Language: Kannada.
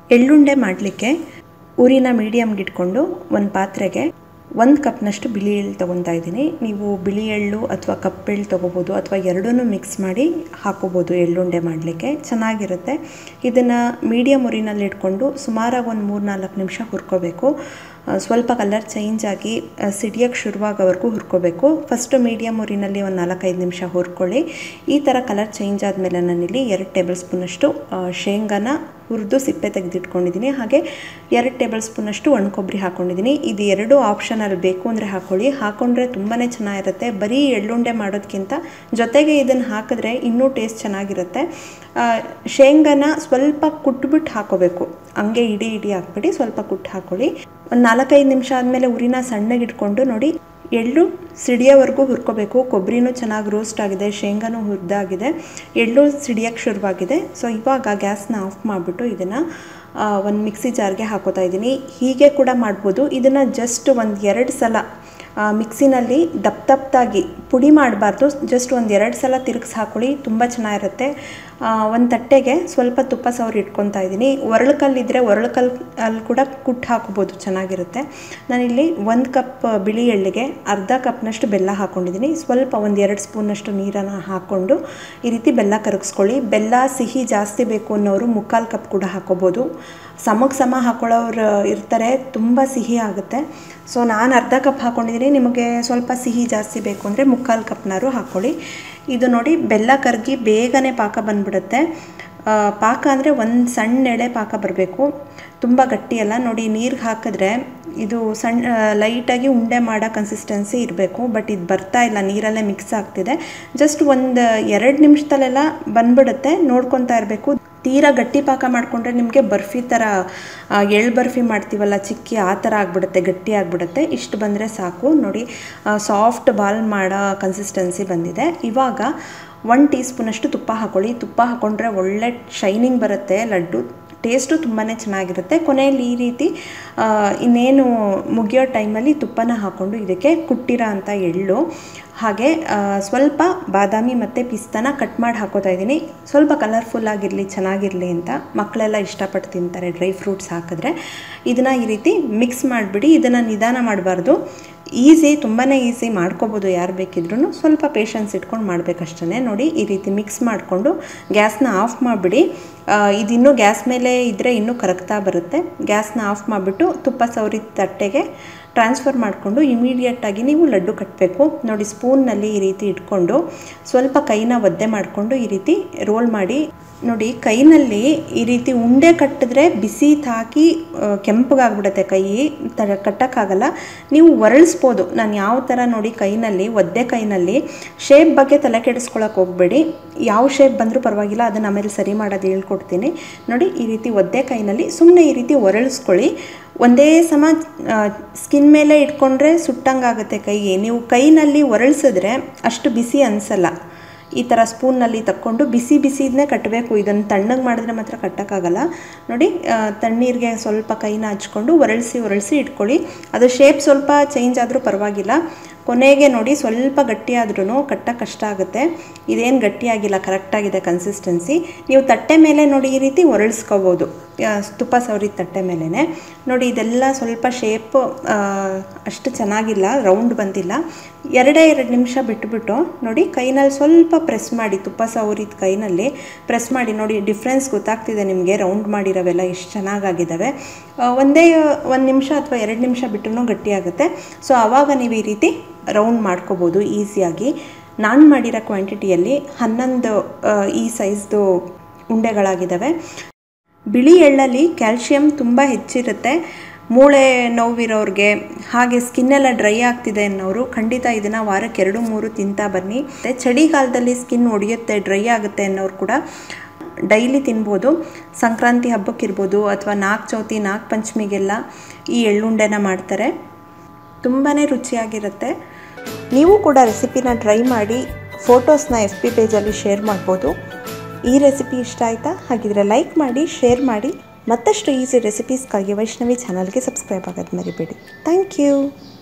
ಎಳ್ಳುಂಡೆ ಮಾಡಲಿಕ್ಕೆ ಊರಿನ ಮೀಡಿಯಮ್ಗೆ ಇಟ್ಕೊಂಡು ಒಂದು ಪಾತ್ರೆಗೆ ಒಂದು ಕಪ್ನಷ್ಟು ಬಿಳಿ ಎಳ್ಳು ತೊಗೊತಾ ಇದ್ದೀನಿ ನೀವು ಬಿಳಿ ಎಳ್ಳು ಅಥವಾ ಕಪ್ಪೆಳ್ಳು ತೊಗೋಬೋದು ಅಥವಾ ಎರಡನ್ನೂ ಮಿಕ್ಸ್ ಮಾಡಿ ಹಾಕೋಬೋದು ಎಳ್ಳುಂಡೆ ಮಾಡಲಿಕ್ಕೆ ಚೆನ್ನಾಗಿರುತ್ತೆ ಇದನ್ನು ಮೀಡಿಯಮ್ ಉರಿನಲ್ಲಿ ಇಟ್ಕೊಂಡು ಸುಮಾರಾಗಿ ಒಂದು ಮೂರು ನಾಲ್ಕು ನಿಮಿಷ ಹುರ್ಕೋಬೇಕು ಆ, ಸ್ವಲ್ಪ ಕಲರ್ ಚೇಂಜ್ ಆಗಿ ಸಿಡಿಯೋಕ್ಕೆ ಶುರುವಾಗೋವರೆಗೂ ಹುರ್ಕೋಬೇಕು ಫಸ್ಟು ಮೀಡಿಯಮ್ ಉರಿನಲ್ಲಿ ಒಂದು ನಾಲ್ಕೈದು ನಿಮಿಷ ಹುರ್ಕೊಳ್ಳಿ ಈ ಥರ ಕಲರ್ ಚೇಂಜ್ ಆದಮೇಲೆ ನಾನಿಲ್ಲಿ ಎರಡು ಟೇಬಲ್ ಸ್ಪೂನಷ್ಟು ಆ, ಶೇಂಗಾನ ಹುರಿದು ಸಿಪ್ಪೆ ತೆಗೆದಿಟ್ಕೊಂಡಿದ್ದೀನಿ ಹಾಗೆ ಎರಡು ಟೇಬಲ್ ಸ್ಪೂನಷ್ಟು ಒಣ ಕೊಬ್ಬರಿ ಹಾಕ್ಕೊಂಡಿದ್ದೀನಿ ಇದು ಎರಡು ಆಪ್ಷನಲ್ ಬೇಕು ಅಂದರೆ ಹಾಕ್ಕೊಳ್ಳಿ ಹಾಕ್ಕೊಂಡ್ರೆ ತುಂಬಾ ಚೆನ್ನಾಗಿರುತ್ತೆ ಬರೀ ಎಳ್ಳುಂಡೆ ಮಾಡೋದಕ್ಕಿಂತ ಜೊತೆಗೆ ಇದನ್ನು ಹಾಕಿದ್ರೆ ಇನ್ನೂ ಟೇಸ್ಟ್ ಚೆನ್ನಾಗಿರುತ್ತೆ ಆ, ಶೇಂಗಾನ ಸ್ವಲ್ಪ ಕುಟ್ಬಿಟ್ಟು ಹಾಕೋಬೇಕು ಹಂಗೆ ಇಡಿ ಇಡಿ ಹಾಕ್ಬಿಡಿ ಸ್ವಲ್ಪ ಕುಟ್ಟು ಹಾಕ್ಕೊಳ್ಳಿ ಒಂದು ನಾಲ್ಕೈದು ನಿಮಿಷ ಆದಮೇಲೆ ಉರಿನ ಸಣ್ಣಗೆ ಇಟ್ಕೊಂಡು ನೋಡಿ ಎಳ್ಳು ಸಿಡಿಯೋವರೆಗೂ ಹುರ್ಕೋಬೇಕು ಕೊಬ್ಬರಿನೂ ಚೆನ್ನಾಗಿ ರೋಸ್ಟ್ ಆಗಿದೆ ಶೇಂಗಾನೂ ಹುರಿದಾಗಿದೆ ಎಳ್ಳು ಸಿಡಿಯೋಕ್ಕೆ ಶುರುವಾಗಿದೆ ಸೊ ಇವಾಗ ಗ್ಯಾಸ್ನ ಆಫ್ ಮಾಡಿಬಿಟ್ಟು ಇದನ್ನು ಒಂದು ಮಿಕ್ಸಿ ಜಾರ್ಗೆ ಹಾಕೋತಾ ಇದ್ದೀನಿ ಹೀಗೆ ಕೂಡ ಮಾಡ್ಬೋದು ಇದನ್ನು ಜಸ್ಟ್ ಒಂದು ಎರಡು ಸಲ ಆ, ಮಿಕ್ಸಿನಲ್ಲಿ ದಪ್ಪ ದಪ್ಪದಾಗಿ ಪುಡಿ ಮಾಡಬಾರ್ದು ಜಸ್ಟ್ ಒಂದು ಎರಡು ಸಲ ತಿರುಗಿಸಿ ಹಾಕೊಳ್ಳಿ ತುಂಬ ಚೆನ್ನಾಗಿರುತ್ತೆ ಒಂದು ತಟ್ಟೆಗೆ ಸ್ವಲ್ಪ ತುಪ್ಪ ಸವರಿ ಇಟ್ಕೊತಾ ಇದ್ದೀನಿ ಒರಳುಕಲ್ಲಿದ್ದರೆ ಒರಳುಕಲ್ ಅಲ್ಲಿ ಕೂಡ ಕುಟ್ಟು ಹಾಕೋಬೋದು ಚೆನ್ನಾಗಿರುತ್ತೆ ನಾನಿಲ್ಲಿ ಒಂದು ಕಪ್ ಬಿಳಿ ಎಳ್ಳಿಗೆ ಅರ್ಧ ಕಪ್ನಷ್ಟು ಬೆಲ್ಲ ಹಾಕ್ಕೊಂಡಿದ್ದೀನಿ ಸ್ವಲ್ಪ ಒಂದು ಎರಡು ಸ್ಪೂನಷ್ಟು ನೀರನ್ನು ಹಾಕ್ಕೊಂಡು ಈ ರೀತಿ ಬೆಲ್ಲ ಕರಗಿಸ್ಕೊಳ್ಳಿ ಬೆಲ್ಲ ಸಿಹಿ ಜಾಸ್ತಿ ಬೇಕು ಅನ್ನೋರು ಮುಕ್ಕಾಲು ಕಪ್ ಕೂಡ ಹಾಕೋಬೋದು ಸಮಕ್ಕೆ ಸಮ ಹಾಕೊಳ್ಳೋರು ಇರ್ತಾರೆ ತುಂಬ ಸಿಹಿ ಆಗುತ್ತೆ ಸೊ ನಾನು ಅರ್ಧ ಕಪ್ ಹಾಕ್ಕೊಂಡಿದ್ದೀನಿ ನಿಮಗೆ ಸ್ವಲ್ಪ ಸಿಹಿ ಜಾಸ್ತಿ ಬೇಕು ಅಂದರೆ ಮುಕ್ಕಾಲು ಕಪ್ನಾರು ಹಾಕ್ಕೊಳ್ಳಿ ಇದು ನೋಡಿ ಬೆಲ್ಲ ಕರಗಿ ಬೇಗನೆ ಪಾಕ ಬಂದ್ಬಿಡುತ್ತೆ ಆ, ಪಾಕ ಅಂದರೆ ಒಂದು ಸಣ್ಣ ಎಳೆ ಪಾಕ ಬರಬೇಕು ತುಂಬ ಗಟ್ಟಿಯಲ್ಲ ನೋಡಿ ನೀರಿಗೆ ಹಾಕಿದ್ರೆ ಇದು ಸಣ್ಣ ಲೈಟಾಗಿ ಉಂಡೆ ಮಾಡೋ ಕನ್ಸಿಸ್ಟೆನ್ಸಿ ಇರಬೇಕು ಬಟ್ ಇದು ಬರ್ತಾ ಇಲ್ಲ ನೀರಲ್ಲೇ ಮಿಕ್ಸ್ ಆಗ್ತಿದೆ ಜಸ್ಟ್ ಒಂದು ಎರಡು ನಿಮಿಷದಲ್ಲೆಲ್ಲ ಬಂದ್ಬಿಡುತ್ತೆ ನೋಡ್ಕೊತಾ ಇರಬೇಕು ತೀರಾ ಗಟ್ಟಿ ಪಾಕ ಮಾಡಿಕೊಂಡ್ರೆ ನಿಮಗೆ ಬರ್ಫಿ ಥರ ಆ, ಎಳ್ಳು ಬರ್ಫಿ ಮಾಡ್ತೀವಲ್ಲ ಚಿಕ್ಕಿ ಆ ಥರ ಆಗಿಬಿಡುತ್ತೆ ಗಟ್ಟಿ ಆಗಿಬಿಡುತ್ತೆ ಇಷ್ಟು ಬಂದರೆ ಸಾಕು ನೋಡಿ ಸಾಫ್ಟ್ ಬಾಲ್ ಮಾಡೋ ಕನ್ಸಿಸ್ಟೆನ್ಸಿ ಬಂದಿದೆ ಇವಾಗ ಒನ್ ಟೀ ಸ್ಪೂನಷ್ಟು ತುಪ್ಪ ಹಾಕೊಳ್ಳಿ ತುಪ್ಪ ಹಾಕ್ಕೊಂಡ್ರೆ ಒಳ್ಳೆ ಶೈನಿಂಗ್ ಬರುತ್ತೆ ಲಡ್ಡು ಟೇಸ್ಟು ತುಂಬಾ ಚೆನ್ನಾಗಿರುತ್ತೆ ಕೊನೆಯಲ್ಲಿ ಈ ರೀತಿ ಆ, ಇನ್ನೇನು ಮುಗಿಯೋ ಟೈಮಲ್ಲಿ ತುಪ್ಪನ ಹಾಕ್ಕೊಂಡು ಇದಕ್ಕೆ ಕುಟ್ಟಿರೋ ಅಂಥ ಎಳ್ಳು ಹಾಗೆ ಆ, ಸ್ವಲ್ಪ ಬಾದಾಮಿ ಮತ್ತು ಪಿಸ್ತಾನ ಕಟ್ ಮಾಡಿ ಹಾಕೋತಾ ಇದ್ದೀನಿ ಸ್ವಲ್ಪ ಕಲರ್ಫುಲ್ ಆಗಿರಲಿ ಚೆನ್ನಾಗಿರಲಿ ಅಂತ ಮಕ್ಕಳೆಲ್ಲ ಇಷ್ಟಪಟ್ಟು ತಿಂತಾರೆ ಡ್ರೈ ಫ್ರೂಟ್ಸ್ ಹಾಕಿದ್ರೆ ಇದನ್ನು ಈ ರೀತಿ ಮಿಕ್ಸ್ ಮಾಡಿಬಿಡಿ ಇದನ್ನು ನಿಧಾನ ಮಾಡಬಾರ್ದು ಈಸಿ ತುಂಬಾ ಈಸಿ ಮಾಡ್ಕೋಬೋದು ಯಾರು ಬೇಕಿದ್ರೂ ಸ್ವಲ್ಪ ಪೇಷನ್ಸ್ ಇಟ್ಕೊಂಡು ಮಾಡಬೇಕಷ್ಟೇ ನೋಡಿ ಈ ರೀತಿ ಮಿಕ್ಸ್ ಮಾಡಿಕೊಂಡು ಗ್ಯಾಸ್ನ ಆಫ್ ಮಾಡಿಬಿಡಿ ಇದಿನ್ನೂ ಗ್ಯಾಸ್ ಮೇಲೆ ಇದ್ದರೆ ಇನ್ನೂ ಕರಗ್ತಾ ಬರುತ್ತೆ ಗ್ಯಾಸ್ನ ಆಫ್ ಮಾಡಿಬಿಟ್ಟು ತುಪ್ಪ ಸವರಿದ ತಟ್ಟೆಗೆ ಟ್ರಾನ್ಸ್ಫರ್ ಮಾಡಿಕೊಂಡು ಇಮಿಡಿಯೇಟಾಗಿ ನೀವು ಲಡ್ಡು ಕಟ್ಟಬೇಕು ನೋಡಿ ಸ್ಪೂನ್ನಲ್ಲಿ ಈ ರೀತಿ ಇಟ್ಕೊಂಡು ಸ್ವಲ್ಪ ಕೈನ ಒದ್ದೆ ಮಾಡಿಕೊಂಡು ಈ ರೀತಿ ರೋಲ್ ಮಾಡಿ ನೋಡಿ ಕೈನಲ್ಲಿ ಈ ರೀತಿ ಉಂಡೆ ಕಟ್ಟಿದ್ರೆ ಬಿಸಿ ತಾಕಿ ಆ, ಕೆಂಪಗಾಗ್ಬಿಡುತ್ತೆ ಕೈ ತ ಕಟ್ಟೋಕ್ಕಾಗಲ್ಲ ನೀವು ಒರಳಿಸ್ಬೋದು ನಾನು ಯಾವ ಥರ ನೋಡಿ ಕೈನಲ್ಲಿ ಒದ್ದೆ ಕೈನಲ್ಲಿ ಶೇಪ್ ಬಗ್ಗೆ ತಲೆ ಕೆಡಿಸ್ಕೊಳಕ್ಕೆ ಹೋಗಬೇಡಿ ಯಾವ ಶೇಪ್ ಬಂದರೂ ಪರವಾಗಿಲ್ಲ ಅದನ್ನು ಆಮೇಲೆ ಸರಿ ಮಾಡೋದು ಹೇಳ್ಕೊಡ್ತೀನಿ ನೋಡಿ ಈ ರೀತಿ ಒದ್ದೆ ಕೈನಲ್ಲಿ ಸುಮ್ಮನೆ ಈ ರೀತಿ ಒರಳಿಸ್ಕೊಳ್ಳಿ ಒಂದೇ ಸಮ ಸ್ಕಿನ್ ಮೇಲೆ ಇಟ್ಕೊಂಡ್ರೆ ಸುಟ್ಟಂಗಾಗುತ್ತೆ ಕೈಗೆ ನೀವು ಕೈನಲ್ಲಿ ಒರಳಿಸಿದ್ರೆ ಅಷ್ಟು ಬಿಸಿ ಅನಿಸಲ್ಲ ಈ ಥರ ಸ್ಪೂನ್ನಲ್ಲಿ ತಕ್ಕೊಂಡು ಬಿಸಿ ಬಿಸಿದನ್ನೇ ಕಟ್ಟಬೇಕು ಇದನ್ನು ತಣ್ಣಗೆ ಮಾಡಿದ್ರೆ ಮಾತ್ರ ಕಟ್ಟೋಕ್ಕಾಗಲ್ಲ ನೋಡಿ ಆ, ತಣ್ಣೀರಿಗೆ ಸ್ವಲ್ಪ ಕೈನ ಹಚ್ಕೊಂಡು ಒರಳಿಸಿ ಒರಳಿಸಿ ಇಟ್ಕೊಳ್ಳಿ ಅದು ಶೇಪ್ ಸ್ವಲ್ಪ ಚೇಂಜ್ ಆದರೂ ಪರವಾಗಿಲ್ಲ ಕೊನೆಗೆ ನೋಡಿ ಸ್ವಲ್ಪ ಗಟ್ಟಿಯಾದ್ರೂ ಕಟ್ಟಕ್ಕೆ ಕಷ್ಟ ಆಗುತ್ತೆ ಇದೇನು ಗಟ್ಟಿಯಾಗಿಲ್ಲ ಕರೆಕ್ಟಾಗಿದೆ ಕನ್ಸಿಸ್ಟೆನ್ಸಿ ನೀವು ತಟ್ಟೆ ಮೇಲೆ ನೋಡಿ ಈ ರೀತಿ ಒರಳಿಸ್ಕೋಬೋದು ಆ, ತುಪ್ಪ ಸವರಿದ ತಟ್ಟೆ ಮೇಲೇ ನೋಡಿ ಇದೆಲ್ಲ ಸ್ವಲ್ಪ ಶೇಪ್ ಅಷ್ಟು ಚೆನ್ನಾಗಿಲ್ಲ ರೌಂಡ್ ಬಂದಿಲ್ಲ ಎರಡೇ ಎರಡು ನಿಮಿಷ ಬಿಟ್ಬಿಟ್ಟು ನೋಡಿ ಕೈನಲ್ಲಿ ಸ್ವಲ್ಪ ಪ್ರೆಸ್ ಮಾಡಿ ತುಪ್ಪ ಸವರಿದ ಕೈನಲ್ಲಿ ಪ್ರೆಸ್ ಮಾಡಿ ನೋಡಿ ಡಿಫ್ರೆನ್ಸ್ ಗೊತ್ತಾಗ್ತಿದೆ ನಿಮಗೆ ರೌಂಡ್ ಮಾಡಿರೋವೆಲ್ಲ ಎಷ್ಟು ಚೆನ್ನಾಗಾಗಿದ್ದಾವೆ ಆ, ಒಂದೇ ಒಂದು ನಿಮಿಷ ಅಥವಾ ಎರಡು ನಿಮಿಷ ಬಿಟ್ಟು ಗಟ್ಟಿಯಾಗುತ್ತೆ ಸೊ ಆವಾಗ ನೀವು ಈ ರೀತಿ ರೌಂಡ್ ಮಾಡ್ಕೋಬೋದು ಈಸಿಯಾಗಿ ನಾನು ಮಾಡಿರೋ ಕ್ವಾಂಟಿಟಿಯಲ್ಲಿ ಹನ್ನೊಂದು ಆ, ಈ ಸೈಜ್ದು ಉಂಡೆಗಳಾಗಿದ್ದಾವೆ ಬಿಳಿ ಎಳ್ಳಲ್ಲಿ ಕ್ಯಾಲ್ಶಿಯಂ ತುಂಬ ಹೆಚ್ಚಿರುತ್ತೆ ಮೂಳೆ ನೋವಿರೋರಿಗೆ ಹಾಗೆ ಸ್ಕಿನ್ನೆಲ್ಲ ಡ್ರೈ ಆಗ್ತಿದೆ ಅನ್ನೋರು ಖಂಡಿತ ಇದನ್ನು ವಾರಕ್ಕೆ ಎರಡು ಮೂರು ತಿಂತಾ ಬನ್ನಿ ಮತ್ತು ಚಳಿಗಾಲದಲ್ಲಿ ಸ್ಕಿನ್ ಒಡೆಯುತ್ತೆ ಡ್ರೈ ಆಗುತ್ತೆ ಅನ್ನೋರು ಕೂಡ ಡೈಲಿ ತಿನ್ಬೋದು ಸಂಕ್ರಾಂತಿ ಹಬ್ಬಕ್ಕಿರ್ಬೋದು ಅಥವಾ ನಾಲ್ಕು ಚೌತಿ ನಾಲ್ಕು ಪಂಚಮಿಗೆಲ್ಲ ಈ ಎಳ್ಳುಂಡೆನ ಮಾಡ್ತಾರೆ ತುಂಬಾ ರುಚಿಯಾಗಿರುತ್ತೆ ನೀವು ಕೂಡ ರೆಸಿಪಿನ ಟ್ರೈ ಮಾಡಿ ಫೋಟೋಸ್ನ ಎಫ್ ಪಿ ಪೇಜಲ್ಲಿ ಶೇರ್ ಮಾಡ್ಬೋದು ಈ ರೆಸಿಪಿ ಇಷ್ಟ ಆಯಿತಾ ಹಾಗಿದ್ರೆ ಲೈಕ್ ಮಾಡಿ ಶೇರ್ ಮಾಡಿ ಮತ್ತಷ್ಟು ಈಸಿ ರೆಸಿಪೀಸ್ಗಾಗಿ ವೈಷ್ಣವಿ ಚಾನಲ್ಗೆ ಸಬ್ಸ್ಕ್ರೈಬ್ ಆಗೋದು ಮರಿಬೇಡಿ ಥ್ಯಾಂಕ್ ಯು